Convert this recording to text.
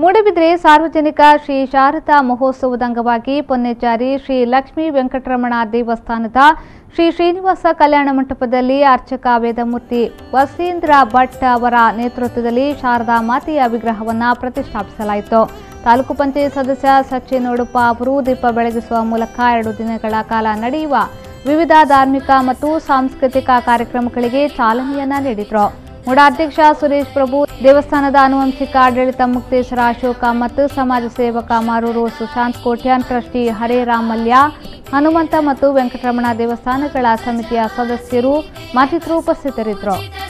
ಮೂಡಬಿದ್ರೆ ಸಾರ್ವಜನಿಕ ಶ್ರೀ ಶಾರದಾ ಮಹೋತ್ಸವದ ಅಂಗವಾಗಿ ಪೊನ್ನೆಚಾರಿ ಶ್ರೀ ಲಕ್ಷ್ಮೀ ವೆಂಕಟರಮಣ ದೇವಸ್ಥಾನದ ಶ್ರೀ ಶ್ರೀನಿವಾಸ ಕಲ್ಯಾಣ ಮಂಟಪದಲ್ಲಿ ಅರ್ಚಕ ವೇದಮೂರ್ತಿ ವಸೀಂದ್ರ ಭಟ್ ಅವರ ನೇತೃತ್ವದಲ್ಲಿ ಶಾರದಾ ಮಾತೆಯ ವಿಗ್ರಹವನ್ನು ಪ್ರತಿಷ್ಠಾಪಿಸಲಾಯಿತು ತಾಲೂಕು ಪಂಚಾಯತ್ ಸದಸ್ಯ ಸಚಿನ್ ಉಡುಪ ಅವರು ದೀಪ ಬೆಳಗಿಸುವ ಮೂಲಕ ಎರಡು ದಿನಗಳ ಕಾಲ ನಡೆಯುವ ವಿವಿಧ ಧಾರ್ಮಿಕ ಮತ್ತು ಸಾಂಸ್ಕೃತಿಕ ಕಾರ್ಯಕ್ರಮಗಳಿಗೆ ಚಾಲನೆಯನ್ನ ನೀಡಿದರು ಮೂಡಾಧ್ಯಕ್ಷ ಸುರೇಶ್ ಪ್ರಭು ದೇವಸ್ಥಾನದ ಆನುವಂಶಿಕ ಆಡಳಿತ ಮುಕ್ತೇಶ್ವರ ಅಶೋಕ ಮತ್ತು ಸಮಾಜ ಸೇವಕ ಮಾರೂರು ಸುಶಾಂತ್ ಕೋಟ್ಯಾನ್ ಟ್ರಸ್ಟಿ ಹರೇರಾಮ್ ಮಲ್ಯ ಹನುಮಂತ ಮತ್ತು ವೆಂಕಟರಮಣ ದೇವಸ್ಥಾನಗಳ ಸಮಿತಿಯ ಸದಸ್ಯರು ಮತ್ತಿತರರು ಉಪಸ್ಥಿತರಿದ್ದರು